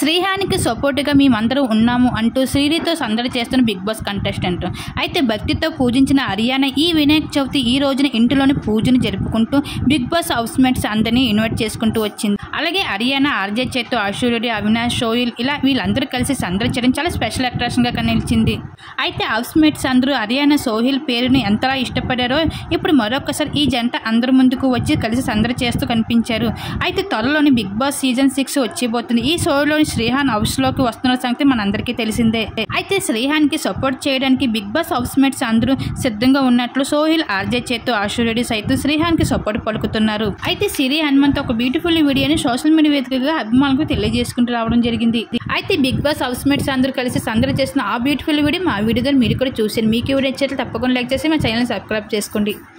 శ్రీహానికి సపోర్టుగా మేమందరం ఉన్నాము అంటూ శ్రీనితో సందడి చేస్తున్న బిగ్ బాస్ కంటెస్టెంట్ అయితే భక్తితో పూజించిన హరియానా ఈ వినాయక చవితి ఈ రోజున ఇంటిలోని పూజను జరుపుకుంటూ బిగ్ బాస్ హౌస్ మేట్స్ అందరినీ ఇన్వైట్ చేసుకుంటూ వచ్చింది అలాగే హరియానా ఆర్జే చేతు ఆశూర్యుడి అవినాష్ షోయిల్ ఇలా వీళ్ళందరూ కలిసి సందడి చేయడం చాలా స్పెషల్ అట్రాక్షన్గా నిలిచింది అయితే హౌస్ మేట్స్ అందరూ హరియానా సోహిల్ పేరుని ఎంతలా ఇష్టపడారో ఇప్పుడు మరొకసారి ఈ జంట అందరి ముందుకు వచ్చి కలిసి సందడి చేస్తూ కనిపించారు అయితే త్వరలోని బిగ్ బాస్ సీజన్ సిక్స్ వచ్చిపోతుంది ఈ షోలోని శ్రీహాన్ హౌస్ లోకి వస్తున్న సంగతి మనందరికీ తెలిసిందే అయితే శ్రీహాన్ కి సపోర్ట్ చేయడానికి బిగ్ బాస్ హౌస్ మేట్స్ అందరూ సిద్ధంగా ఉన్నట్లు సోహిల్ ఆర్జే చేతు ఆశురెడ్డి సైతం శ్రీహాన్ కి సపోర్ట్ పలుకుతున్నారు అయితే సిరి హనుమంత్ ఒక బ్యూటిఫుల్ వీడియోని సోషల్ మీడియా వేదికగా అభిమానులకు తెలియజేసుకుంటూ రావడం జరిగింది అయితే బిగ్ బాస్ హౌస్ మేట్స్ అందరూ కలిసి సందడి చేసిన ఆ బ్యూటిఫుల్ వీడియో మా వీడియో ద్వారా మీరు కూడా చూసారు మీకు ఎవరు నచ్చితే తప్పకుండా లైక్ చేసి మా ఛానల్ సబ్స్క్రైబ్ చేసుకోండి